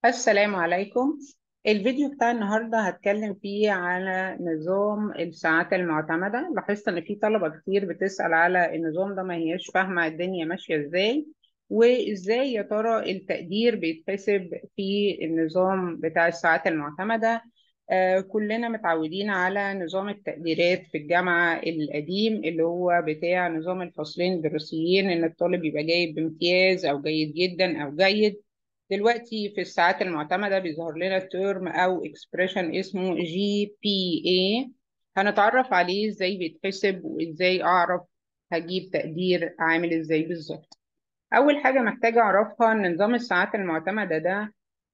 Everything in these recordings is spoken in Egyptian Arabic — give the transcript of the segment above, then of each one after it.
السلام عليكم الفيديو بتاع النهاردة هتكلم فيه على نظام الساعات المعتمدة لاحظت إن في طلبة كتير بتسأل على النظام ده ما هياش فاهمة الدنيا ماشية إزاي وإزاي يا ترى التقدير بيتحسب في النظام بتاع الساعات المعتمدة آه كلنا متعودين على نظام التقديرات في الجامعة القديم اللي هو بتاع نظام الفصلين الدراسيين إن الطالب يبقى جايب بامتياز أو جيد جدا أو جيد دلوقتي في الساعات المعتمدة بيظهر لنا تيرم أو اكسبريشن اسمه جي بي اي هنتعرف عليه ازاي بيتحسب وازاي أعرف هجيب تقدير عامل ازاي بالظبط أول حاجة محتاجة أعرفها إن نظام الساعات المعتمدة ده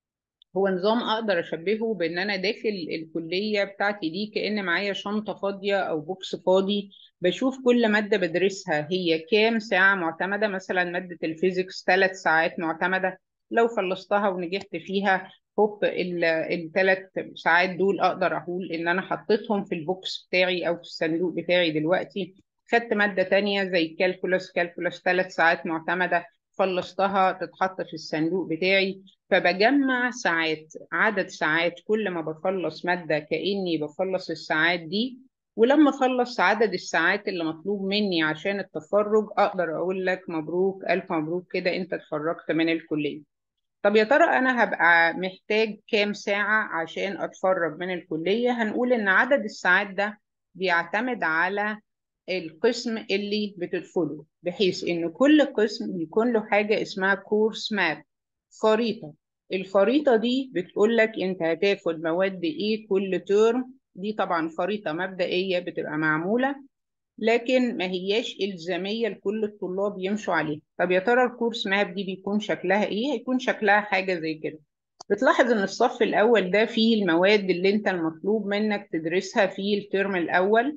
هو نظام أقدر أشبهه بإن أنا داخل الكلية بتاعتي دي كأن معايا شنطة فاضية أو بوكس فاضي بشوف كل مادة بدرسها هي كام ساعة معتمدة مثلا مادة الفيزيكس ثلاث ساعات معتمدة لو خلصتها ونجحت فيها هوب الثلاث ساعات دول اقدر اقول ان انا حطيتهم في البوكس بتاعي او في الصندوق بتاعي دلوقتي خدت مادة تانية زي كالكولس كالكولس ثلاث ساعات معتمدة خلصتها تتحط في الصندوق بتاعي فبجمع ساعات عدد ساعات كل ما بخلص مادة كأني بخلص الساعات دي ولما اخلص عدد الساعات اللي مطلوب مني عشان التخرج اقدر اقول لك مبروك الف مبروك كده انت اتخرجت من الكلية طب يا ترى انا هبقى محتاج كام ساعة عشان اتخرج من الكلية هنقول ان عدد الساعات ده بيعتمد على القسم اللي بتدخله بحيث ان كل قسم بيكون له حاجة اسمها كورس ماب خريطة الخريطة دي بتقول لك انت هتاخد مواد ايه كل ترم دي طبعا خريطة مبدئية بتبقى معمولة لكن ما هياش إلزامية لكل الطلاب يمشوا عليها طب يا ترى الكورس ماب دي بيكون شكلها إيه؟ هيكون شكلها حاجة زي كده بتلاحظ إن الصف الأول ده فيه المواد اللي أنت المطلوب منك تدرسها في الترم الأول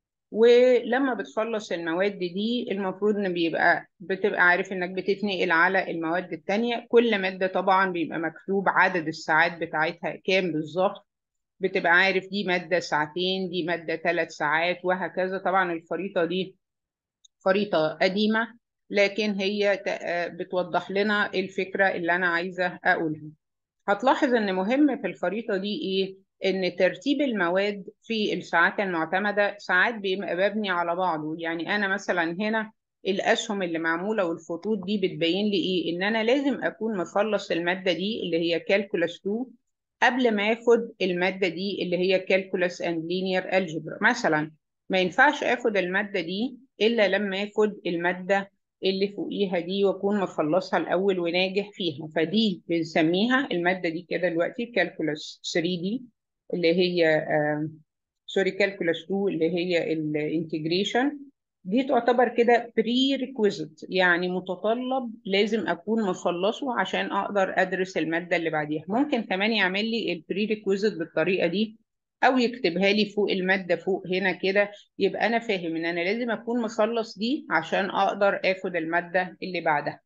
ولما بتخلص المواد دي المفروض إن بيبقى بتبقى عارف إنك بتتنقل على المواد التانية كل مادة طبعا بيبقى مكتوب عدد الساعات بتاعتها كام بالظبط بتبقى عارف دي مادة ساعتين دي مادة ثلاث ساعات وهكذا طبعا الخريطة دي خريطة قديمة لكن هي بتوضح لنا الفكرة اللي أنا عايزة أقولها هتلاحظ إن مهم في الخريطة دي إيه؟ إن ترتيب المواد في الساعات المعتمدة ساعات بيبقى مبني على بعضه يعني أنا مثلا هنا الأسهم اللي معمولة والخطوط دي بتبين لي إيه؟ إن أنا لازم أكون مخلص المادة دي اللي هي كالكولاس 2 قبل ما اخد المادة دي اللي هي كالكولاس اند لينير الجبرا مثلا ما ينفعش اخد المادة دي الا لما اخد المادة اللي فوقيها دي واكون مخلصها الاول وناجح فيها فدي بنسميها المادة دي كده دلوقتي كالكولاس 3 دي اللي هي سوري كالكولاس 2 اللي هي الانتجريشن دي تعتبر كده بري ريكويزيت يعني متطلب لازم اكون مخلصه عشان اقدر ادرس الماده اللي بعديها ممكن كمان يعمل لي البري ريكويزيت بالطريقه دي او يكتبها لي فوق الماده فوق هنا كده يبقى انا فاهم ان انا لازم اكون مخلص دي عشان اقدر اخد الماده اللي بعدها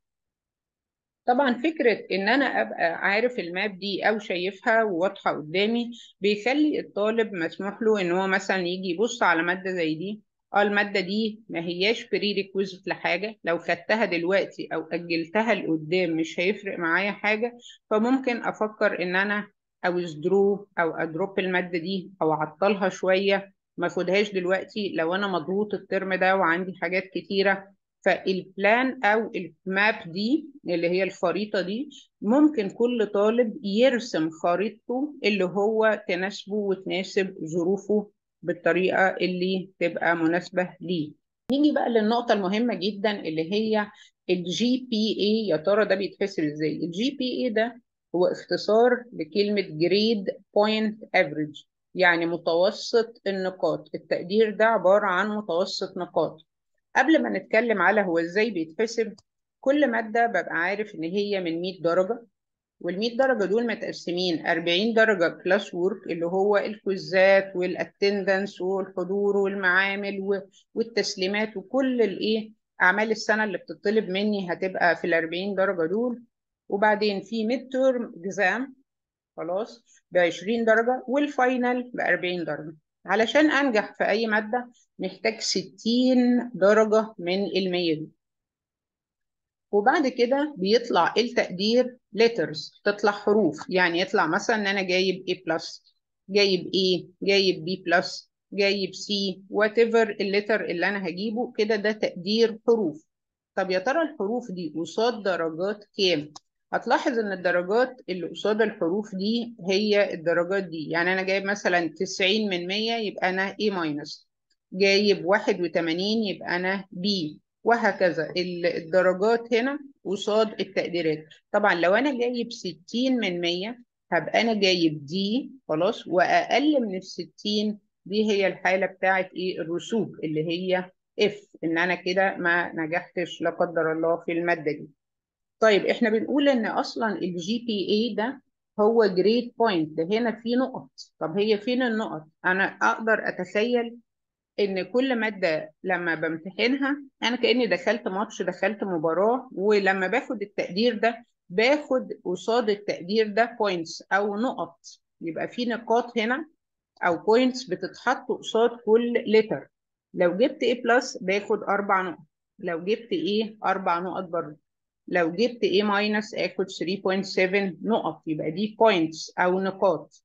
طبعا فكرة إن أنا أبقى عارف الماب دي أو شايفها وواضحة قدامي بيخلي الطالب مسموح له إن هو مثلا يجي يبص على مادة زي دي اه المادة دي ما هياش بري ريكويزيت لحاجة لو خدتها دلوقتي أو أجلتها لقدام مش هيفرق معايا حاجة فممكن أفكر إن أنا أوزدرو أو أدروب المادة دي أو أعطلها شوية ما أخدهاش دلوقتي لو أنا مضغوط الترم ده وعندي حاجات كتيرة فالبلان أو الماب دي اللي هي الخريطة دي ممكن كل طالب يرسم خريطته اللي هو تناسبه وتناسب ظروفه بالطريقة اللي تبقى مناسبة ليه نيجي بقى للنقطة المهمة جدا اللي هي الجي بي اي يا ترى ده بيتحسب ازاي الجي بي اي ده هو اختصار لكلمة جريد بوينت افريج يعني متوسط النقاط التقدير ده عبارة عن متوسط نقاط قبل ما نتكلم على هو ازاي بيتحسب كل مادة ببقى عارف ان هي من 100 درجة وال100 درجة دول متقسمين 40 درجة كلاس وورك اللي هو الكويزات والاتندنس والحضور والمعامل والتسليمات وكل الايه اعمال السنة اللي بتطلب مني هتبقى في ال 40 درجة دول وبعدين في ميد تيرم اكزام خلاص ب 20 درجة والفاينل ب 40 درجة علشان انجح في اي مادة محتاج 60 درجة من المية دي وبعد كده بيطلع التقدير letters تطلع حروف يعني يطلع مثلا ان انا جايب A بلس جايب A جايب B بلس جايب C whatever الليتر اللي انا هجيبه كده ده تقدير حروف طب يا ترى الحروف دي قصاد درجات كام هتلاحظ ان الدرجات اللي قصاد الحروف دي هي الدرجات دي يعني انا جايب مثلا 90 من 100 يبقى انا A ماينس جايب 81 يبقى انا B وهكذا الدرجات هنا قصاد التقديرات طبعا لو انا جايب 60 من 100 هبقى انا جايب دي خلاص واقل من ال 60 دي هي الحاله بتاعت ايه الرسوب اللي هي اف ان انا كده ما نجحتش لا قدر الله في الماده دي طيب احنا بنقول ان اصلا الجي بي اي ده هو جريد بوينت ده هنا في نقط طب هي فين النقط انا اقدر اتخيل ان كل ماده لما بمتحنها انا كاني دخلت ماتش دخلت مباراه ولما باخد التقدير ده باخد قصاد التقدير ده بوينتس او نقط يبقى في نقاط هنا او بوينتس بتتحط قصاد كل لتر لو جبت A بلس باخد اربع نقط لو جبت A اربع نقط برضه لو جبت A ماينس اخد 3.7 نقط يبقى دي بوينتس او نقاط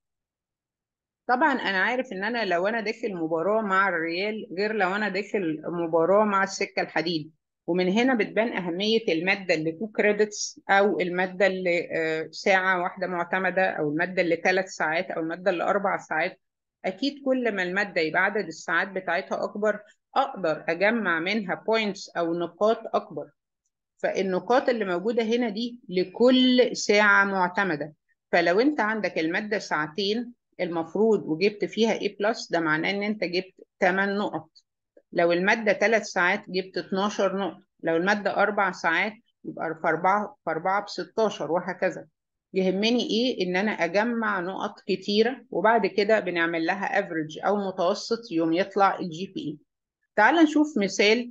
طبعا انا عارف ان انا لو انا داخل مباراه مع الريال غير لو انا داخل مباراه مع السكه الحديد ومن هنا بتبان اهميه الماده اللي 2 كريدتس او الماده اللي ساعه واحده معتمده او الماده اللي ثلاث ساعات او الماده اللي اربع ساعات اكيد كل ما الماده يبقى عدد الساعات بتاعتها اكبر اقدر اجمع منها بوينتس او نقاط اكبر فالنقاط اللي موجوده هنا دي لكل ساعه معتمده فلو انت عندك الماده ساعتين المفروض وجبت فيها A بلس ده معناه ان انت جبت 8 نقط لو المادة 3 ساعات جبت 12 نقطة لو المادة 4 ساعات يبقى في 4 في 4 ب 16 وهكذا يهمني ايه ان انا اجمع نقط كتيرة وبعد كده بنعمل لها افريج او متوسط يوم يطلع الجي بي اي تعال نشوف مثال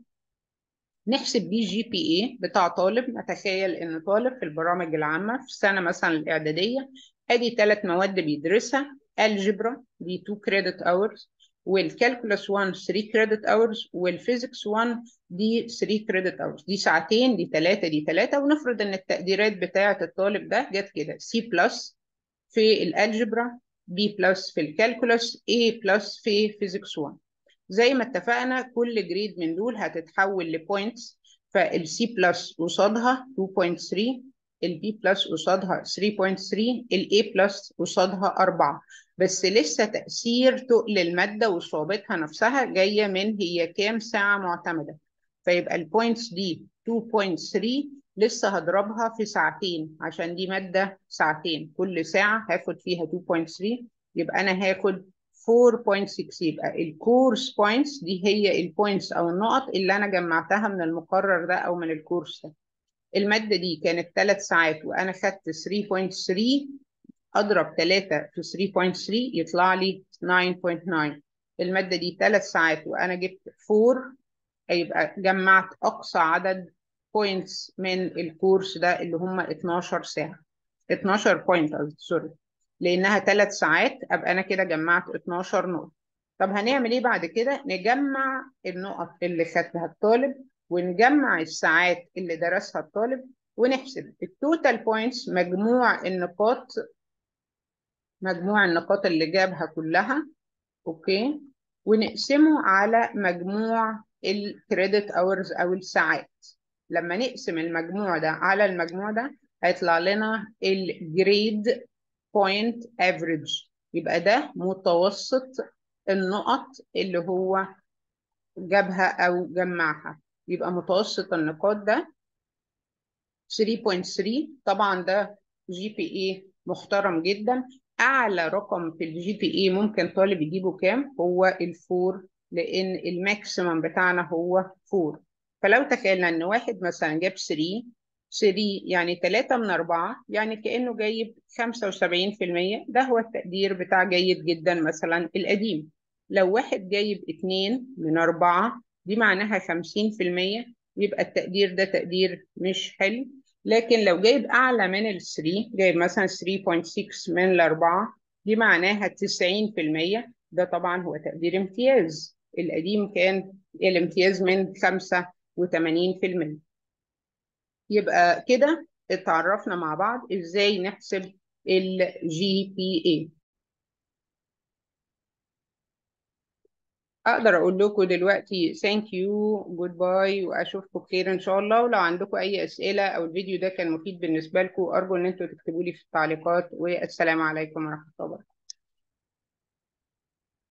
نحسب بيه الجي بي اي بتاع طالب نتخيل ان طالب في البرامج العامة في السنة مثلا الاعدادية ادي ثلاث مواد بيدرسها الجبرا دي 2 كريدت اورز والكالكولس 1 3 كريدت اورز والفيزيكس 1 دي 3 كريدت اورز دي ساعتين دي ثلاثه دي ثلاثه ونفرض ان التقديرات بتاعه الطالب ده جت كده سي بلس في الالجبرا بي بلس في الكالكولس اي بلس في فيزيكس 1 زي ما اتفقنا كل جريد من دول هتتحول لبوينتس فالسي بلس قصادها 2.3 البي بلس قصادها 3.3 الاي بلس قصادها 4 بس لسه تأثير تقل المادة وصعوبتها نفسها جاية من هي كام ساعة معتمدة فيبقى البوينتس دي 2.3 لسه هضربها في ساعتين عشان دي مادة ساعتين كل ساعة هاخد فيها 2.3 يبقى أنا هاخد 4.6 يبقى الكورس بوينتس دي هي البوينتس أو النقط اللي أنا جمعتها من المقرر ده أو من الكورس ده المادة دي كانت 3 ساعات وأنا خدت 3.3 أضرب 3 في 3.3 يطلع لي 9.9 المادة دي 3 ساعات وأنا جبت 4 هيبقى جمعت أقصى عدد بوينتس من الكورس ده اللي هم 12 ساعة 12 بوينت قصدي سوري لأنها 3 ساعات أبقى أنا كده جمعت 12 نقطة طب هنعمل إيه بعد كده؟ نجمع النقط اللي خدها الطالب ونجمع الساعات اللي درسها الطالب ونحسب التوتال بوينتس مجموع النقاط مجموع النقاط اللي جابها كلها اوكي ونقسمه على مجموع الكريدت اورز او الساعات لما نقسم المجموع ده على المجموع ده هيطلع لنا الجريد بوينت افريج يبقى ده متوسط النقط اللي هو جابها او جمعها يبقى متوسط النقاط ده 3.3 طبعا ده جي بي اي محترم جدا اعلى رقم في الجي بي اي ممكن طالب يجيبه كام هو الفور لان الماكسيمم بتاعنا هو 4 فلو تخيلنا ان واحد مثلا جاب 3 3 يعني 3 من 4 يعني كانه جايب 75% ده هو التقدير بتاع جيد جدا مثلا القديم لو واحد جايب 2 من 4 دي معناها 50% يبقى التقدير ده تقدير مش حلو لكن لو جايب أعلى من ال 3 جايب مثلا 3.6 من الأربعة دي معناها 90% ده طبعا هو تقدير امتياز القديم كان الامتياز من 85% يبقى كده اتعرفنا مع بعض ازاي نحسب الجي بي اي اقدر اقول لكم دلوقتي ثانك يو جود باي واشوفكم بخير ان شاء الله ولو عندكم اي اسئله او الفيديو ده كان مفيد بالنسبه لكم ارجو ان انتوا تكتبوا لي في التعليقات والسلام عليكم ورحمه الله وبركاته